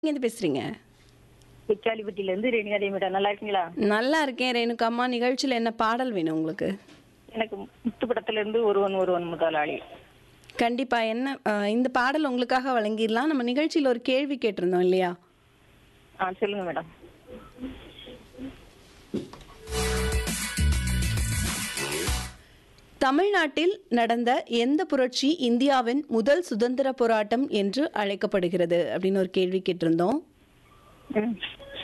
எங்கேருந்து பேசுறீங்க குச்சாலிப்பட்டியில இருந்து ரேணுகாதே மேடம் நல்லா இருக்கீங்களா நல்லா இருக்கேன் ரேணுகாம்மா நிகழ்ச்சியில் என்ன பாடல் வேணும் உங்களுக்கு எனக்கு முத்து படத்துல இருந்து ஒருவன் ஒருவன் முதலாளி கண்டிப்பா என்ன அஹ், இந்த பாடல் உங்களுக்காக வழங்கிடலாம் நம்ம நிகழ்ச்சியில் ஒரு கேள்வி கேட்டிருந்தோம் இல்லையா ஆ சொல்லுங்க மேடம் தமிழ்நாட்டில் நடந்த எந்த புரட்சி இந்தியாவின் முதல் சுதந்திர போராட்டம் என்று அழைக்கப்படுகிறது அப்படின்னு ஒரு கேள்வி கேட்டிருந்தோம் ம்.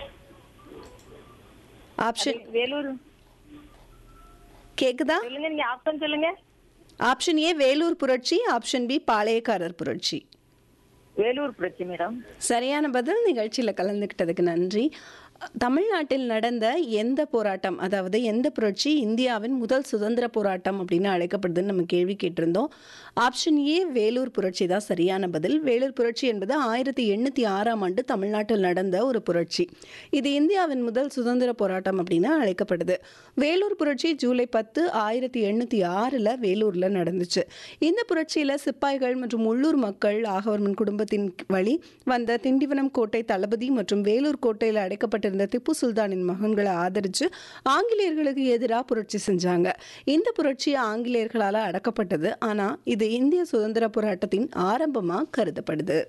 ஆப்ஷன் வேலூர் கேக்குதா சொல்லுங்க நீங்க ஆப்ஷன் சொல்லுங்க ஆப்ஷன் ஏ வேலூர் புரட்சி ஆப்ஷன் பி பாளையக்காரர் புரட்சி வேலூர் புரட்சி மேடம் சரியான பதில் நிகழ்ச்சியில் கலந்துக்கிட்டதுக்கு நன்றி தமிழ்நாட்டில் நடந்த எந்த போராட்டம் அதாவது எந்த புரட்சி இந்தியாவின் முதல் சுதந்திர போராட்டம் அப்படின்னு அழைக்கப்படுதுன்னு நம்ம கேள்வி கேட்டிருந்தோம் ஆப்ஷன் ஏ வேலூர் புரட்சி தான் சரியான பதில் வேலூர் புரட்சி என்பது ஆயிரத்தி எண்ணூற்றி ஆறாம் ஆண்டு தமிழ்நாட்டில் நடந்த ஒரு புரட்சி இது இந்தியாவின் முதல் சுதந்திர போராட்டம் அப்படின்னு அழைக்கப்படுது வேலூர் புரட்சி ஜூலை பத்து ஆயிரத்தி எண்ணூற்றி ஆறில் வேலூரில் நடந்துச்சு இந்த புரட்சியில் சிப்பாய்கள் மற்றும் உள்ளூர் மக்கள் ஆகவர்மன் குடும்பத்தின் வழி வந்த திண்டிவனம் கோட்டை தளபதி மற்றும் வேலூர் கோட்டையில் அடைக்கப்பட்டிருந்த திப்பு சுல்தானின் மகன்களை ஆதரித்து ஆங்கிலேயர்களுக்கு எதிராக புரட்சி செஞ்சாங்க இந்த புரட்சி ஆங்கிலேயர்களால் அடக்கப்பட்டது ஆனால் இது இந்திய சுதந்திர போராட்டத்தின் ஆரம்பமாக கருதப்படுது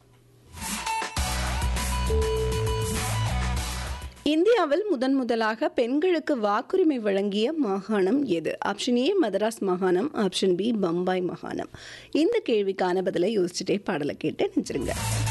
இந்தியாவில் முதன் முதலாக பெண்களுக்கு வாக்குரிமை வழங்கிய மாகாணம் எது ஆப்ஷன் ஏ மதராஸ் மாகாணம் ஆப்ஷன் பி பம்பாய் மாகாணம் இந்த கேள்விக்கான பதிலை யோசிச்சுட்டே பாடலை கேட்டு நினைச்சிருங்க